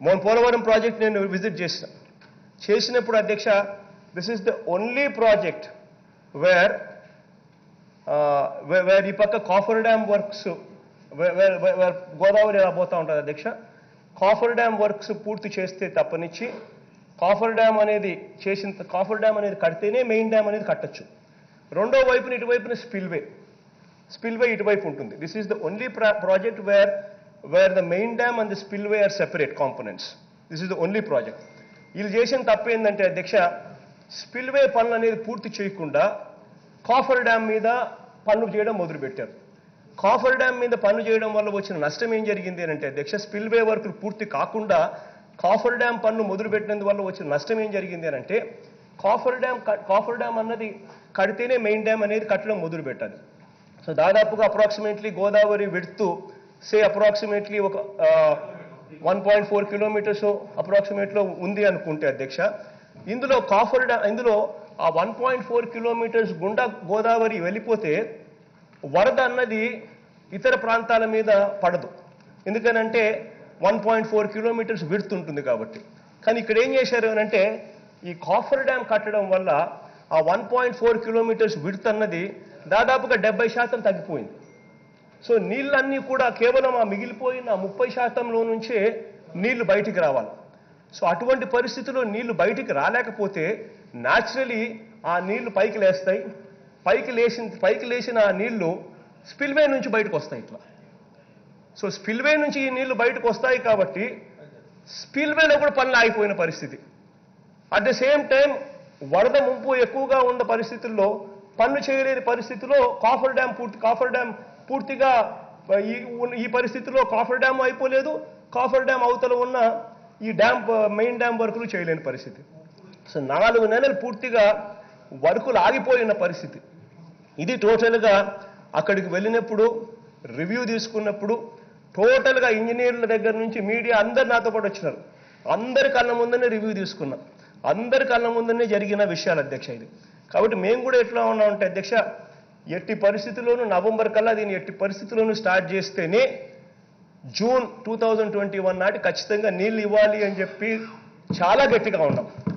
మొన్న పోలవరం ప్రాజెక్ట్ నేను విజిట్ చేసిన చేసినప్పుడు అధ్యక్ష this is the only project where where ఈ పక్క coffer dam works where Godavari ఎలా పోతా ఉంటుంది అధ్యక్ష కాఫర్ డ్యామ్ వర్క్స్ పూర్తి చేస్తే తప్పనిచ్చి కాఫర్ డ్యామ్ అనేది చేసిన కాఫర్ డ్యామ్ అనేది కడితేనే మెయిన్ డ్యామ్ అనేది కట్టొచ్చు రెండో వైపున ఇటువైపున స్పిల్వే స్పిల్వే ఇటువైపు ఉంటుంది this is the only project where where the main dam and the spillway are separate components this is the only project వీళ్ళు చేసిన తప్పు ఏంటంటే అధ్యక్ష స్పిల్వే పనులు అనేది పూర్తి చేయకుండా కాఫర్ డ్యామ్ మీద పనులు చేయడం మొదలుపెట్టారు కాఫర్ డ్యామ్ మీద పనులు చేయడం వల్ల వచ్చిన నష్టం ఏం జరిగింది అని అంటే అధ్యక్ష స్పిల్వే వర్కులు పూర్తి కాకుండా కాఫర్ డ్యామ్ పనులు మొదలుపెట్టినందువల్ల వచ్చిన నష్టం ఏం జరిగింది అని అంటే కాఫర్ డ్యామ్ క- కాఫర్ డ్యామ్ అన్నది కడితేనే మెయిన్ డ్యామ్ అనేది కట్టడం మొదలు పెట్టాలి సో దాదాపుగా అప్రాక్సిమేట్లీ గోదావరి విడుతూ సే అప్రాక్సిమేట్లీ ఒక వన్ పాయింట్ ఫోర్ కిలోమీటర్స్ అప్రాక్సిమేట్లో ఉంది అనుకుంటే అధ్యక్ష ఇందులో కాఫర్ డ్యామ్ ఇందులో ఆ వన్ పాయింట్ ఫోర్ కిలోమీటర్స్ గుండా గోదావరి వెళ్ళిపోతే వరద అన్నది ఇతర ప్రాంతాల మీద పడదు ఎందుకనంటే వన్ పాయింట్ ఫోర్ కిలోమీటర్స్ విడుతుంటుంది కాబట్టి కానీ ఇక్కడ ఏం చేశారు అని అంటే ఈ కాఫర్ డ్యామ్ కట్టడం వల్ల ఆ వన్ పాయింట్ ఫోర్ కిలోమీటర్స్ విడుత్ అన్నది దాదాపుగా డెబ్బై శాతం తగ్గిపోయింది సో నీళ్ళన్నీ కూడా కేవలం ఆ మిగిలిపోయిన ముప్పై శాతంలో నుంచే నీళ్లు బయటికి రావాలి సో అటువంటి పరిస్థితిలో నీళ్లు బయటికి రాలేకపోతే న్యాచురలీ ఆ నీళ్లు పైకి లేస్తాయి పైకి లేచిన పైకి లేచిన ఆ నీళ్లు స్పిల్వే నుంచి బయటకు వస్తాయి ఇట్లా సో స్పిల్వే నుంచి ఈ నీళ్లు బయటకు వస్తాయి కాబట్టి స్పిల్వేలో కూడా పనులు ఆగిపోయిన పరిస్థితి అట్ ద సేమ్ టైం వరద ముంపు ఎక్కువగా ఉన్న పరిస్థితుల్లో పనులు చేయలేని పరిస్థితిలో కాఫర్ డ్యామ్ పూర్తి కాఫర్ డ్యామ్ పూర్తిగా ఈ ఉన్న- ఈ పరిస్థితిలో కాఫర్ డ్యామ్ అయిపోలేదు కాఫర్ డ్యామ్ అవతల ఉన్న ఈ డ్యామ్ మెయిన్ డ్యామ్ వర్కులు చేయలేని పరిస్థితి సో నాలుగు నెలలు పూర్తిగా వర్కులు ఆగిపోయిన పరిస్థితి ఇది టోటల్గా అక్కడికి వెళ్ళినప్పుడు రివ్యూ తీసుకున్నప్పుడు టోటల్గా ఇంజనీర్ల దగ్గర నుంచి మీడియా అందరు నాతో పాటు వచ్చినారు అందరి కళ్ళ ముందనే రివ్యూ తీసుకున్నాం అందరి కళ్ళ ముందనే జరిగిన విషయాలు అధ్యక్ష ఇది కాబట్టి మేము కూడా ఎట్లా ఉన్నామంటే అధ్యక్ష ఎట్టి పరిస్థితుల్లోనూ నవంబర్ కల్లా దీన్ని ఎట్టి పరిస్థితుల్లోనూ స్టార్ట్ చేస్తేనే June two thousand twenty one నాటి ఖచ్చితంగా నీళ్ళు ఇవ్వాలి అని చెప్పి చాలా గట్టిగా ఉన్నాం